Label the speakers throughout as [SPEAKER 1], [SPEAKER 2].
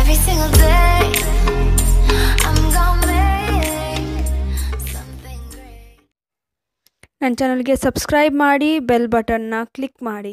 [SPEAKER 1] Every single day, I'm gonna make something great.
[SPEAKER 2] ನನ್ನ ಚಾನಲ್ಗೆ subscribe ಮಾಡಿ ಬೆಲ್ ಬಟನ್ನ ಕ್ಲಿಕ್ ಮಾಡಿ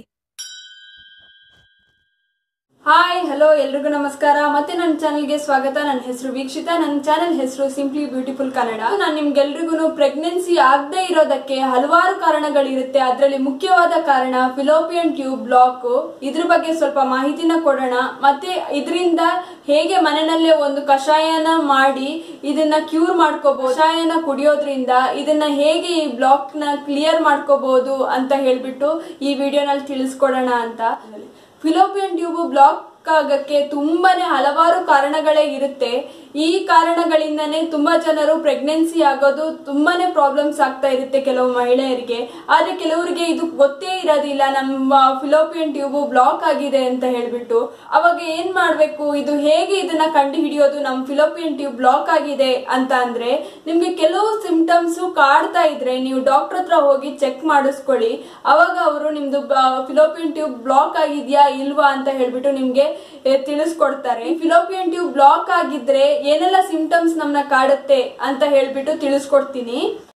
[SPEAKER 3] ಹಾಯ್ ಹಲೋ ಎಲ್ರಿಗೂ ನಮಸ್ಕಾರ ಮತ್ತೆ ನನ್ನ ಚಾನಲ್ಗೆ ಸ್ವಾಗತ ನನ್ನ ಹೆಸರು ವೀಕ್ಷಿತಾ ನನ್ನ ಚಾನಲ್ ಹೆಸರು ಸಿಂಪ್ಲಿ ಬ್ಯೂಟಿಫುಲ್ ಕನ್ನಡ ನಾನು ನಿಮ್ಗೆಲ್ರಿಗೂ ಪ್ರೆಗ್ನೆನ್ಸಿ ಆಗದೆ ಇರೋದಕ್ಕೆ ಹಲವಾರು ಕಾರಣಗಳಿರುತ್ತೆ ಅದರಲ್ಲಿ ಮುಖ್ಯವಾದ ಕಾರಣ ಫಿಲೋಪಿಯನ್ ಟ್ಯೂಬ್ ಬ್ಲಾಕ್ ಇದ್ರ ಬಗ್ಗೆ ಸ್ವಲ್ಪ ಮಾಹಿತಿನ ಕೊಡೋಣ ಮತ್ತೆ ಇದರಿಂದ ಹೇಗೆ ಮನೆಯಲ್ಲೇ ಒಂದು ಕಷಾಯನ ಮಾಡಿ ಇದನ್ನ ಕ್ಯೂರ್ ಮಾಡ್ಕೋಬಹುದು ಕಷಾಯನ ಕುಡಿಯೋದ್ರಿಂದ ಇದನ್ನ ಹೇಗೆ ಈ ಬ್ಲಾಕ್ ನ ಕ್ಲಿಯರ್ ಮಾಡ್ಕೋಬಹುದು ಅಂತ ಹೇಳ್ಬಿಟ್ಟು ಈ ವಿಡಿಯೋನಲ್ಲಿ ತಿಳಿಸ್ಕೊಡೋಣ ಅಂತ ಫಿಲೋಪಿಯನ್ ಟ್ಯೂಬ್ ಬ್ಲಾಕ್ ಆಗಕ್ಕೆ ತುಂಬಾನೇ ಹಲವಾರು ಕಾರಣಗಳೇ ಇರುತ್ತೆ ಈ ಕಾರಣಗಳಿಂದನೇ ತುಂಬಾ ಜನರು ಪ್ರೆಗ್ನೆನ್ಸಿ ಆಗೋದು ತುಂಬಾನೇ ಪ್ರಾಬ್ಲಮ್ಸ್ ಆಗ್ತಾ ಇರುತ್ತೆ ಕೆಲವು ಮಹಿಳೆಯರಿಗೆ ಆದ್ರೆ ಕೆಲವರಿಗೆ ಇದು ಗೊತ್ತೇ ಇರೋದಿಲ್ಲ ನಮ್ಮ ಫಿಲೋಪಿಯನ್ ಟ್ಯೂಬ್ ಬ್ಲಾಕ್ ಆಗಿದೆ ಅಂತ ಹೇಳ್ಬಿಟ್ಟು ಅವಾಗ ಏನ್ ಮಾಡ್ಬೇಕು ಇದು ಹೇಗೆ ಇದನ್ನ ಕಂಡು ಹಿಡಿಯೋದು ನಮ್ಮ ಫಿಲೋಪಿಯನ್ ಟ್ಯೂಬ್ ಬ್ಲಾಕ್ ಆಗಿದೆ ಅಂತ ಅಂದ್ರೆ ನಿಮ್ಗೆ ಕೆಲವು ಸಿಂಪ್ಟಮ್ಸ್ ಕಾಡ್ತಾ ಇದ್ರೆ ನೀವು ಡಾಕ್ಟರ್ ಹತ್ರ ಹೋಗಿ ಚೆಕ್ ಮಾಡಿಸ್ಕೊಳ್ಳಿ ಅವಾಗ ಅವರು ನಿಮ್ದು ಫಿಲೋಪಿಯನ್ ಟ್ಯೂಬ್ ಬ್ಲಾಕ್ ಆಗಿದ್ಯಾ ಇಲ್ವಾ ಅಂತ ಹೇಳ್ಬಿಟ್ಟು ನಿಮ್ಗೆ ಎ, ತಿಳಿಸ್ಕೊಡ್ತಾರೆ ಫಿಲೋಪಿಯನ್ ಟ್ಯೂಬ್ ಬ್ಲಾಕ್ ಆಗಿದ್ರೆ ಏನೆಲ್ಲ ಸಿಂಪ್ಟಮ್ಸ್ ನಮ್ನ ಕಾಡುತ್ತೆ ಅಂತ ಹೇಳ್ಬಿಟ್ಟು ತಿಳಿಸ್ಕೊಡ್ತೀನಿ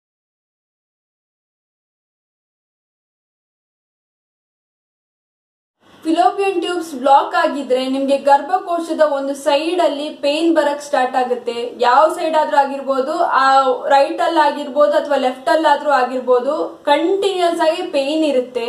[SPEAKER 3] ಫಿಲೋಪಿಯನ್ ಟ್ಯೂಬ್ಸ್ ಬ್ಲಾಕ್ ಆಗಿದ್ರೆ ನಿಮ್ಗೆ ಗರ್ಭಕೋಶದ ಒಂದು ಸೈಡ್ ಅಲ್ಲಿ ಪೇನ್ ಬರಕ್ ಸ್ಟಾರ್ಟ್ ಆಗುತ್ತೆ ಯಾವ ಸೈಡ್ ಆದ್ರೂ ಆಗಿರ್ಬೋದು ಆ ರೈಟ್ ಅಲ್ಲಿ ಆಗಿರ್ಬೋದು ಅಥವಾ ಲೆಫ್ಟ್ ಅಲ್ಲಿ ಆದ್ರೂ ಆಗಿರ್ಬೋದು ಕಂಟಿನ್ಯೂಸ್ ಆಗಿ ಪೇನ್ ಇರುತ್ತೆ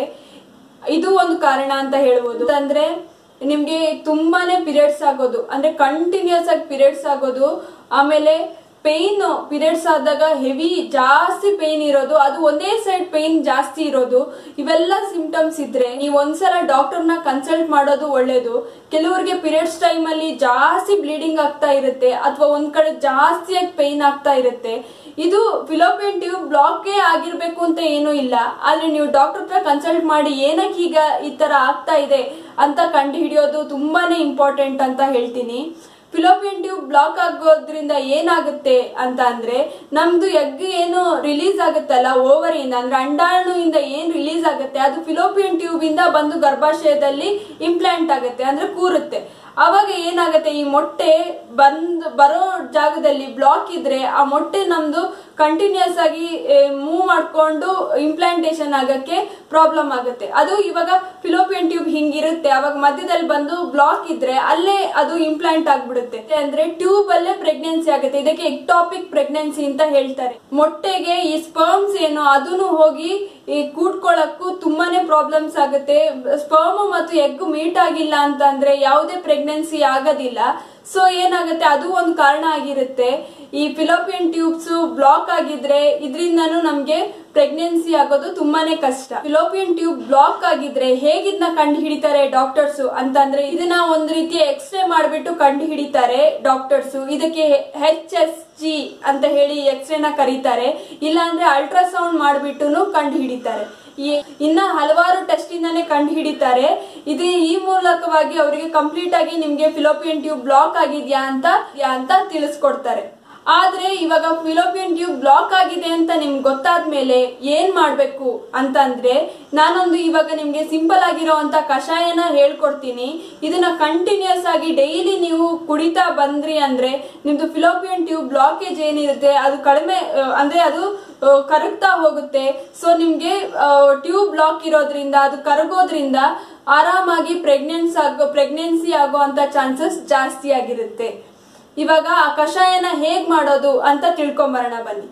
[SPEAKER 3] ಇದು ಒಂದು ಕಾರಣ ಅಂತ ಹೇಳ್ಬೋದು ಅಂದ್ರೆ ನಿಮ್ಗೆ ತುಂಬಾನೇ ಪೀರಿಯಡ್ಸ್ ಆಗೋದು ಅಂದ್ರೆ ಕಂಟಿನ್ಯೂಸ್ ಆಗಿ ಪೀರಿಯಡ್ಸ್ ಆಗೋದು ಆಮೇಲೆ ಪೇನ್ ಪೀರಿಯಡ್ಸ್ ಆದಾಗ ಹೆವಿ ಜಾಸ್ತಿ ಪೇನ್ ಇರೋದು ಅದು ಒಂದೇ ಸೈಡ್ ಪೇನ್ ಜಾಸ್ತಿ ಇರೋದು ಇವೆಲ್ಲ ಸಿಂಪ್ಟಮ್ಸ್ ಇದ್ರೆ ನೀವು ಒಂದ್ಸಲ ಡಾಕ್ಟರ್ನ ಕನ್ಸಲ್ಟ್ ಮಾಡೋದು ಒಳ್ಳೇದು ಕೆಲವರಿಗೆ ಪೀರಿಯಡ್ಸ್ ಟೈಮ್ ಅಲ್ಲಿ ಜಾಸ್ತಿ ಬ್ಲೀಡಿಂಗ್ ಆಗ್ತಾ ಇರುತ್ತೆ ಅಥವಾ ಒಂದ್ ಕಡೆ ಜಾಸ್ತಿಯಾಗಿ ಪೇನ್ ಆಗ್ತಾ ಇರುತ್ತೆ ಇದು ಫಿಲೋಪಿಯನ್ ಟ್ಯೂಬ್ ಬ್ಲಾಕೇ ಆಗಿರ್ಬೇಕು ಅಂತ ಏನೂ ಇಲ್ಲ ಆದ್ರೆ ನೀವು ಡಾಕ್ಟರ್ ಹತ್ರ ಕನ್ಸಲ್ಟ್ ಮಾಡಿ ಏನಕ್ಕೆ ಈಗ ಈ ತರ ಆಗ್ತಾ ಇದೆ ಅಂತ ಕಂಡು ಹಿಡಿಯೋದು ತುಂಬಾನೇ ಇಂಪಾರ್ಟೆಂಟ್ ಅಂತ ಹೇಳ್ತೀನಿ ಫಿಲೋಪಿಯನ್ ಟ್ಯೂಬ್ ಬ್ಲಾಕ್ ಆಗೋದ್ರಿಂದ ಏನಾಗುತ್ತೆ ಅಂತ ಅಂದ್ರೆ ನಮ್ದು ಎಗ್ ಏನು ರಿಲೀಸ್ ಆಗುತ್ತಲ್ಲ ಓವರಿಯಿಂದ ಅಂದ್ರೆ ಅಂಡಾಣುವಿಂದ ಏನ್ ರಿಲೀಸ್ ಆಗುತ್ತೆ ಅದು ಫಿಲೋಪಿಯನ್ ಟ್ಯೂಬ್ ಇಂದ ಬಂದು ಗರ್ಭಾಶಯದಲ್ಲಿ ಇಂಪ್ಲಾಂಟ್ ಆಗುತ್ತೆ ಅಂದ್ರೆ ಕೂರುತ್ತೆ ಅವಾಗ ಏನಾಗುತ್ತೆ ಈ ಮೊಟ್ಟೆ ಬಂದ್ ಬರೋ ಜಾಗದಲ್ಲಿ ಬ್ಲಾಕ್ ಇದ್ರೆ ಆ ಮೊಟ್ಟೆ ನಮ್ದು ಕಂಟಿನ್ಯೂಸ್ ಆಗಿ ಮೂವ್ ಮಾಡ್ಕೊಂಡು ಇಂಪ್ಲಾಂಟೇಶನ್ ಆಗಕ್ಕೆ ಪ್ರಾಬ್ಲಮ್ ಆಗುತ್ತೆ ಅದು ಇವಾಗ ಫಿಲೋಪಿಯನ್ ಟ್ಯೂಬ್ ಹಿಂಗಿರುತ್ತೆ ಅವಾಗ ಮಧ್ಯದಲ್ಲಿ ಬಂದು ಬ್ಲಾಕ್ ಇದ್ರೆ ಅಲ್ಲೇ ಅದು ಇಂಪ್ಲಾಂಟ್ ಆಗ್ಬಿಡುತ್ತೆ ಅಂದ್ರೆ ಟ್ಯೂಬ್ ಅಲ್ಲೇ ಪ್ರೆಗ್ನೆನ್ಸಿ ಆಗುತ್ತೆ ಇದಕ್ಕೆ ಎಕ್ಟಾಪಿಕ್ ಪ್ರೆಗ್ನೆನ್ಸಿ ಅಂತ ಹೇಳ್ತಾರೆ ಮೊಟ್ಟೆಗೆ ಈ ಸ್ಪರ್ಮ್ಸ್ ಏನು ಅದನ್ನು ಹೋಗಿ ಈ ಕೂಡ್ಕೊಳ್ಳಕ್ಕೂ ತುಂಬಾನೇ ಪ್ರಾಬ್ಲಮ್ಸ್ ಆಗುತ್ತೆ ಸ್ಪರ್ಮ್ ಮತ್ತು ಎಗ್ ಮೀಟ್ ಆಗಿಲ್ಲ ಅಂತ ಅಂದ್ರೆ ಯಾವುದೇ ಪ್ರೆಗ್ನೆನ್ಸಿ ಆಗೋದಿಲ್ಲ ಸೊ ಏನಾಗುತ್ತೆ ಅದು ಒಂದು ಕಾರಣ ಆಗಿರುತ್ತೆ ಈ ಫಿಲೋಪಿಯನ್ ಟ್ಯೂಬ್ಸ್ ಬ್ಲಾಕ್ ಆಗಿದ್ರೆ ಇದರಿಂದನೂ ನಮ್ಗೆ ಪ್ರೆಗ್ನೆನ್ಸಿ ಆಗೋದು ತುಂಬಾನೇ ಕಷ್ಟ ಫಿಲೋಪಿಯನ್ ಟ್ಯೂಬ್ ಬ್ಲಾಕ್ ಆಗಿದ್ರೆ ಹೇಗಿದ್ನ ಕಂಡು ಹಿಡಿತಾರೆ ಡಾಕ್ಟರ್ಸ್ ಅಂತಂದ್ರೆ ಇದನ್ನ ಒಂದು ರೀತಿಯ ಎಕ್ಸ್ರೇ ಮಾಡ್ಬಿಟ್ಟು ಕಂಡು ಹಿಡಿತಾರೆ ಡಾಕ್ಟರ್ಸ್ ಇದಕ್ಕೆ ಹೆಚ್ ಎಸ್ ಜಿ ಅಂತ ಹೇಳಿ ಎಕ್ಸ್ರೇನ ಕರೀತಾರೆ ಇಲ್ಲಾಂದ್ರೆ ಅಲ್ಟ್ರಾಸೌಂಡ್ ಮಾಡ್ಬಿಟ್ಟು ಕಂಡು ಹಿಡಿತಾರೆ ಈ- ಇನ್ನ ಹಲವಾರು ಟೆಸ್ಟ್ ಇಂದಾನೆ ಕಂಡು ಹಿಡಿತಾರೆ ಇದು ಈ ಮೂಲಕವಾಗಿ ಅವರಿಗೆ ಕಂಪ್ಲೀಟ್ ಆಗಿ ನಿಮ್ಗೆ ಫಿಲೋಪಿಯನ್ ಟ್ಯೂಬ್ ಬ್ಲಾಕ್ ಆಗಿದ್ಯಾ ಅಂತ ಯಾ ಅಂತ ತಿಳಿಸ್ಕೊಡ್ತಾರೆ ಆದ್ರೆ ಇವಾಗ ಫಿಲೋಪಿಯನ್ ಟ್ಯೂಬ್ ಬ್ಲಾಕ್ ಆಗಿದೆ ಅಂತ ನಿಮ್ಗೆ ಗೊತ್ತಾದ್ಮೇಲೆ ಏನ್ ಮಾಡ್ಬೇಕು ಅಂತಂದ್ರೆ ನಾನೊಂದು ಇವಾಗ ನಿಮ್ಗೆ ಸಿಂಪಲ್ ಆಗಿರೋಂತ ಕಷಾಯನ ಹೇಳ್ಕೊಡ್ತೀನಿ ಇದನ್ನ ಕಂಟಿನ್ಯೂಸ್ ಆಗಿ ಡೈಲಿ ನೀವು ಕುಡಿತಾ ಬಂದ್ರಿ ಅಂದ್ರೆ ನಿಮ್ದು ಫಿಲೋಪಿಯನ್ ಟ್ಯೂಬ್ ಬ್ಲಾಕೇಜ್ ಏನಿರುತ್ತೆ ಅದು ಕಡಿಮೆ ಆ, ಅಂದ್ರೆ ಅದು ಆ, ಕರಗ್ತಾ ಹೋಗುತ್ತೆ ಸೊ ನಿಮ್ಗೆ ಟ್ಯೂಬ್ ಬ್ಲಾಕ್ ಇರೋದ್ರಿಂದ ಅದು ಕರಗೋದ್ರಿಂದ ಆರಾಮಾಗಿ ಪ್ರೆಗ್ನೆನ್ಸ್ ಆಗೋ ಪ್ರೆಗ್ನೆನ್ಸಿ ಆಗೋ ಅಂತ ಚಾನ್ಸಸ್ ಜಾಸ್ತಿ ಆಗಿರುತ್ತೆ ಇವಾಗ ಆ ಕಷಾಯನ ಹೇಗ್ ಮಾಡೋದು ಅಂತ ತಿಳ್ಕೊಂಬರೋಣ ಬನ್ನಿ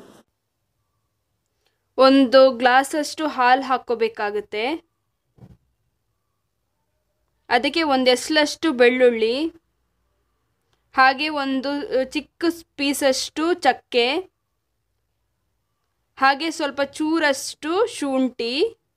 [SPEAKER 2] ಒಂದು ಗ್ಲಾಸಷ್ಟು ಹಾಲು ಹಾಕ್ಕೋಬೇಕಾಗುತ್ತೆ ಅದಕ್ಕೆ ಒಂದು ಎಸ್ಲಷ್ಟು ಬೆಳ್ಳುಳ್ಳಿ ಹಾಗೆ ಒಂದು ಅ, ಚಿಕ್ಕ ಪೀಸಷ್ಟು ಚಕ್ಕೆ ಹಾಗೆ ಸ್ವಲ್ಪ ಚೂರಷ್ಟು ಶುಂಠಿ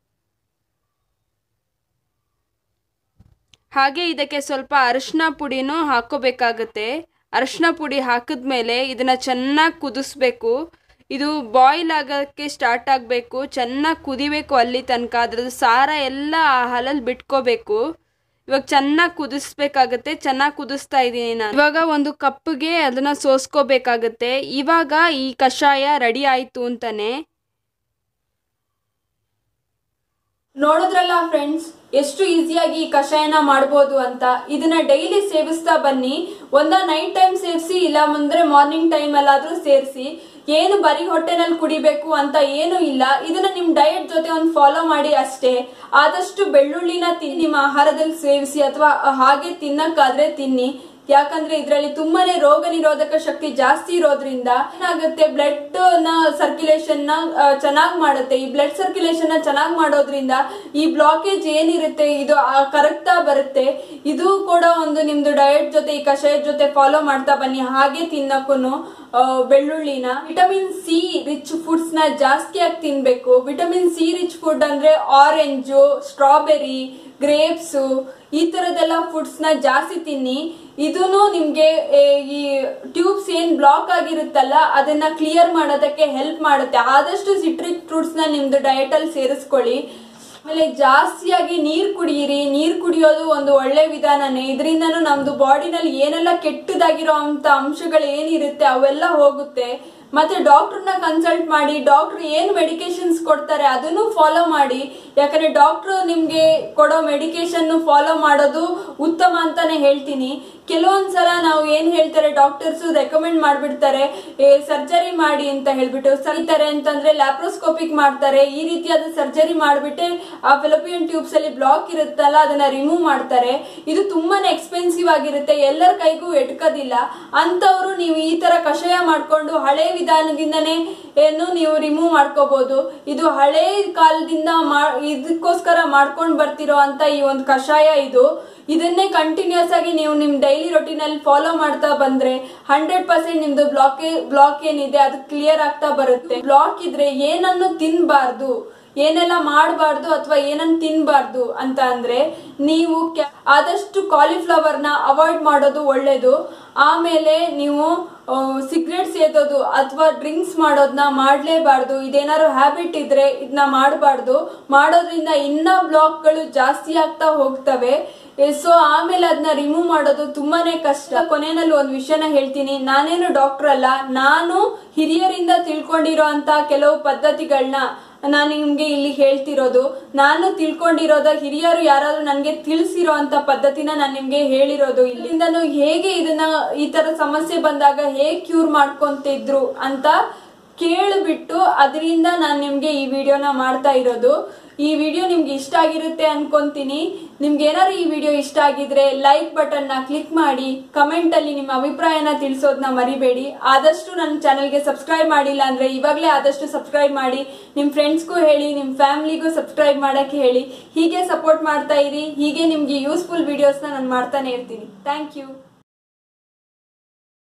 [SPEAKER 2] ಹಾಗೆ ಇದಕ್ಕೆ ಸ್ವಲ್ಪ ಅರಿಶಿನ ಪುಡಿನೂ ಹಾಕ್ಕೋಬೇಕಾಗತ್ತೆ ಅರಿಶಿನ ಪುಡಿ ಹಾಕಿದ್ಮೇಲೆ ಇದನ್ನು ಚೆನ್ನಾಗಿ ಕುದಿಸ್ಬೇಕು ಇದು ಬಾಯ್ಲ್ ಆಗೋಕ್ಕೆ ಸ್ಟಾರ್ಟ್ ಆಗಬೇಕು ಚೆನ್ನಾಗಿ ಕುದಿಬೇಕು ಅಲ್ಲಿ ತನಕ ಅದ್ರದ್ದು ಸಾರ ಎಲ್ಲ ಆ ಹಾಲಲ್ಲಿ ಬಿಟ್ಕೋಬೇಕು ಇವಾಗ ಚೆನ್ನಾಗಿ ಕುದಿಸ್ಬೇಕಾಗತ್ತೆ ಚೆನ್ನಾಗಿ ಕುದಿಸ್ತಾ ಇದ್ದೀನಿ ನಾನು ಇವಾಗ ಒಂದು ಕಪ್ಗೆ ಅದನ್ನು ಸೋಸ್ಕೋಬೇಕಾಗತ್ತೆ ಇವಾಗ ಈ ಕಷಾಯ ರೆಡಿ ಆಯಿತು ಅಂತಾನೆ
[SPEAKER 3] ನೋಡಿದ್ರಲ್ಲ ಫ್ರೆಂಡ್ಸ್ ಎಷ್ಟು ಈಸಿಯಾಗಿ ಈ ಕಷಾಯನ ಮಾಡ್ಬೋದು ಅಂತ ಇದನ್ನ ಡೈಲಿ ಸೇವಿಸ್ತಾ ಬನ್ನಿ ಒಂದ ನೈಟ್ ಟೈಮ್ ಸೇವಿಸಿ ಇಲ್ಲ ಮುಂದ್ರೆ ಮಾರ್ನಿಂಗ್ ಟೈಮ್ ಅಲ್ಲಾದ್ರೂ ಸೇರಿಸಿ ಏನು ಬರೀ ಹೊಟ್ಟೆನಲ್ಲಿ ಕುಡಿಬೇಕು ಅಂತ ಏನು ಇಲ್ಲ ಇದನ್ನ ನಿಮ್ ಡಯಟ್ ಜೊತೆ ಒಂದು ಫಾಲೋ ಮಾಡಿ ಅಷ್ಟೇ ಆದಷ್ಟು ಬೆಳ್ಳುಳ್ಳಿನ ತಿನ್ನಿ ನಿಮ್ಮ ಆಹಾರದಲ್ಲಿ ಸೇವಿಸಿ ಅಥವಾ ಹಾಗೆ ತಿನ್ನಕ್ಕಾದ್ರೆ ತಿನ್ನಿ ಯಾಕಂದ್ರೆ ಇದರಲ್ಲಿ ತುಂಬಾನೇ ರೋಗ ನಿರೋಧಕ ಶಕ್ತಿ ಜಾಸ್ತಿ ಇರೋದ್ರಿಂದ ಏನಾಗುತ್ತೆ ಬ್ಲಡ್ ನ ಸರ್ಕ್ಯುಲೇಷನ್ ನ ಚೆನ್ನಾಗಿ ಮಾಡುತ್ತೆ ಈ ಬ್ಲಡ್ ಸರ್ಕ್ಯುಲೇಷನ್ ನ ಚೆನ್ನಾಗಿ ಮಾಡೋದ್ರಿಂದ ಈ ಬ್ಲಾಕೇಜ್ ಏನಿರುತ್ತೆ ಇದು ಕರಗ್ತಾ ಬರುತ್ತೆ ಇದು ಕೂಡ ಒಂದು ನಿಮ್ದು ಡಯಟ್ ಜೊತೆ ಈ ಕಷಾಯದ ಜೊತೆ ಫಾಲೋ ಮಾಡ್ತಾ ಬನ್ನಿ ಹಾಗೆ ತಿನ್ನಕ್ಕೂ ಬೆಳ್ಳುಳ್ಳಿನ ವಿಟಮಿನ್ ಸಿ ರಿಚ್ ಫುಡ್ಸ್ ನ ಜಾಸ್ತಿಯಾಗಿ ತಿನ್ಬೇಕು ವಿಟಮಿನ್ ಸಿ ರಿಚ್ ಫುಡ್ ಅಂದ್ರೆ ಆರೆಂಜು ಸ್ಟ್ರಾಬೆರಿ ಗ್ರೇಪ್ಸ್ ಈ ತರದೆಲ್ಲ ಫುಡ್ಸ್ ನ ಜಾಸ್ತಿ ತಿನ್ನಿ ಇದೂನು ನಿಮ್ಗೆ ಏ, ಈ ಟ್ಯೂಬ್ಸ್ ಏನ್ ಬ್ಲಾಕ್ ಆಗಿರುತ್ತಲ್ಲ ಅದನ್ನ ಕ್ಲಿಯರ್ ಮಾಡೋದಕ್ಕೆ ಹೆಲ್ಪ್ ಮಾಡುತ್ತೆ ಆದಷ್ಟು ಸಿಟ್ರಿಕ್ ಫ್ರೂಟ್ಸ್ ನ ನಿಮ್ದು ಡಯಟ್ ಅಲ್ಲಿ ಸೇರಿಸ್ಕೊಳ್ಳಿ ಆಮೇಲೆ ಜಾಸ್ತಿಯಾಗಿ ನೀರ್ ಕುಡಿಯಿರಿ ನೀರ್ ಕುಡಿಯೋದು ಒಂದು ಒಳ್ಳೆ ವಿಧಾನನೇ ಇದರಿಂದನೂ ನಮ್ದು ಬಾಡಿನಲ್ಲಿ ಏನೆಲ್ಲ ಕೆಟ್ಟದಾಗಿರೋ ಅಂತ ಅಂಶಗಳು ಏನಿರುತ್ತೆ ಅವೆಲ್ಲ ಹೋಗುತ್ತೆ ಮತ್ತೆ ಡಾಕ್ಟರ್ನ ಕನ್ಸಲ್ಟ್ ಮಾಡಿ ಡಾಕ್ಟರ್ ಏನ್ ಮೆಡಿಕೇಶನ್ಸ್ ಕೊಡ್ತಾರೆ ಅದನ್ನು ಫಾಲೋ ಮಾಡಿ ಯಾಕಂದ್ರೆ ಡಾಕ್ಟರ್ ನಿಮ್ಗೆ ಕೊಡೋ ಮೆಡಿಕೇಶನ್ ಫಾಲೋ ಮಾಡೋದು ಉತ್ತಮ ಅಂತಾನೆ ಹೇಳ್ತೀನಿ ಕೆಲವೊಂದ್ಸಲ ನಾವು ಏನ್ ಹೇಳ್ತಾರೆ ಡಾಕ್ಟರ್ಸ್ ರೆಕಮೆಂಡ್ ಮಾಡ್ಬಿಡ್ತಾರೆ ಸರ್ಜರಿ ಮಾಡಿ ಅಂತ ಹೇಳ್ಬಿಟ್ಟು ಸರಿತಾರೆ ಅಂತಂದ್ರೆ ಲ್ಯಾಪ್ರೋಸ್ಕೋಪಿಕ್ ಮಾಡ್ತಾರೆ ಈ ರೀತಿಯಾದ ಸರ್ಜರಿ ಮಾಡ್ಬಿಟ್ಟೆ ಆ ಫಿಲೋಪಿಯನ್ ಟ್ಯೂಬ್ಸ್ ಅಲ್ಲಿ ಬ್ಲಾಕ್ ಇರುತ್ತಲ್ಲ ಅದನ್ನ ರಿಮೂವ್ ಮಾಡ್ತಾರೆ ಇದು ತುಂಬಾನೇ ಎಕ್ಸ್ಪೆನ್ಸಿವ್ ಆಗಿರುತ್ತೆ ಎಲ್ಲರ ಕೈಗೂ ಎಟ್ಕೋದಿಲ್ಲ ಅಂತವ್ರು ನೀವು ಈ ತರ ಕಷಾಯ ಮಾಡ್ಕೊಂಡು ಹಳೆ ವಿಧಾನದಿಂದನೇ ಏನು ನೀವು ರಿಮೂವ್ ಮಾಡ್ಕೋಬಹುದು ಇದು ಹಳೆ ಕಾಲದಿಂದ ಮಾ ಇದಕ್ಕೋಸ್ಕರ ಮಾಡ್ಕೊಂಡು ಬರ್ತಿರೋ ಅಂತ ಈ ಒಂದು ಕಷಾಯ ಇದು ಇದನ್ನೇ ಕಂಟಿನ್ಯೂಸ್ ಆಗಿ ನೀವು ನಿಮ್ ಡೈಲಿ ರೊಟೀನ್ ಅಲ್ಲಿ ಫಾಲೋ ಮಾಡ್ತಾ ಬಂದ್ರೆ ಹಂಡ್ರೆಡ್ ಪರ್ಸೆಂಟ್ ನಿಮ್ದು ಬ್ಲಾಕ್ ಬ್ಲಾಕ್ ಏನಿದೆ ಅದು ಕ್ಲಿಯರ್ ಆಗ್ತಾ ಬರುತ್ತೆ ಬ್ಲಾಕ್ ಇದ್ರೆ ಏನನ್ನು ತಿನ್ಬಾರ್ದು ಏನೆಲ್ಲ ಮಾಡಬಾರ್ದು ಅಥವಾ ಏನನ್ನ ತಿನ್ಬಾರ್ದು ಅಂತ ಅಂದ್ರೆ ನೀವು ಕ್ಯಾ- ಆದಷ್ಟು ಕಾಲಿಫ್ಲವರ್ ನ ಅವಾಯ್ಡ್ ಮಾಡೋದು ಒಳ್ಳೇದು ಆಮೇಲೆ ನೀವು ಸಿಗರೇಟ್ ಸೇದೋದು ಅಥವಾ ಡ್ರಿಂಕ್ಸ್ ಮಾಡೋದನ್ನ ಮಾಡಲೇಬಾರ್ದು ಇದೇನಾದ್ರು ಹ್ಯಾಬಿಟ್ ಇದ್ರೆ ಇದನ್ನ ಮಾಡಬಾರ್ದು ಮಾಡೋದ್ರಿಂದ ಇನ್ನ ಬ್ಲಾಕ್ಗಳು ಜಾಸ್ತಿ ಆಗ್ತಾ ಹೋಗ್ತವೆ ಸೊ ಆಮೇಲೆ ಅದನ್ನ ರಿಮೂವ್ ಮಾಡೋದು ತುಂಬಾನೇ ಕಷ್ಟ ಕೊನೆಯಲ್ಲಿ ಒಂದು ವಿಷಯನ ಹೇಳ್ತೀನಿ ನಾನೇನು ಡಾಕ್ಟರ್ ಅಲ್ಲ ನಾನು ಹಿರಿಯರಿಂದ ತಿಳ್ಕೊಂಡಿರೋ ಅಂತ ಕೆಲವು ಪದ್ಧತಿಗಳನ್ನ ನಾನು ನಿಮ್ಗೆ ಇಲ್ಲಿ ಹೇಳ್ತಿರೋದು ನಾನು ತಿಳ್ಕೊಂಡಿರೋದ ಹಿರಿಯರು ಯಾರಾದ್ರೂ ನನಗೆ ತಿಳಿಸಿರೋ ಅಂತ ಪದ್ಧತಿನ ನಾನು ನಿಮ್ಗೆ ಹೇಳಿರೋದು ಇಲ್ಲಿಂದನು ಹೇಗೆ ಇದನ್ನ ಈ ತರ ಸಮಸ್ಯೆ ಬಂದಾಗ ಹೇಗೆ ಕ್ಯೂರ್ ಮಾಡ್ಕೊಂತಿದ್ರು ಅಂತ ಕೇಳಿಬಿಟ್ಟು ಅದರಿಂದ ನಾನು ನಿಮ್ಗೆ ಈ ವಿಡಿಯೋನ ಮಾಡ್ತಾ ಇರೋದು ಈ ವಿಡಿಯೋ ನಿಮ್ಗೆ ಇಷ್ಟ ಆಗಿರುತ್ತೆ ಅನ್ಕೊಂತೀನಿ ನಿಮ್ಗೆ ಏನಾದ್ರು ಈ ವಿಡಿಯೋ ಇಷ್ಟ ಆಗಿದ್ರೆ ಲೈಕ್ ಬಟನ್ ನ ಕ್ಲಿಕ್ ಮಾಡಿ ಕಮೆಂಟ್ ಅಲ್ಲಿ ನಿಮ್ಮ ಅಭಿಪ್ರಾಯನ ತಿಳಿಸೋದನ್ನ ಮರಿಬೇಡಿ ಆದಷ್ಟು ನನ್ನ ಚಾನೆಲ್ಗೆ ಸಬ್ಸ್ಕ್ರೈಬ್ ಮಾಡಿಲ್ಲ ಅಂದ್ರೆ ಇವಾಗಲೇ ಆದಷ್ಟು ಸಬ್ಸ್ಕ್ರೈಬ್ ಮಾಡಿ ನಿಮ್ಮ ಫ್ರೆಂಡ್ಸ್ಗೂ ಹೇಳಿ ನಿಮ್ಮ ಫ್ಯಾಮಿಲಿಗೂ ಸಬ್ಸ್ಕ್ರೈಬ್ ಮಾಡಕ್ಕೆ ಹೇಳಿ ಹೀಗೆ ಸಪೋರ್ಟ್ ಮಾಡ್ತಾ ಇರಿ ಹೀಗೆ ನಿಮ್ಗೆ ಯೂಸ್ಫುಲ್ ವಿಡಿಯೋಸ್ನ ನಾನು ಮಾಡ್ತಾನೆ ಇರ್ತೀನಿ ಥ್ಯಾಂಕ್ ಯು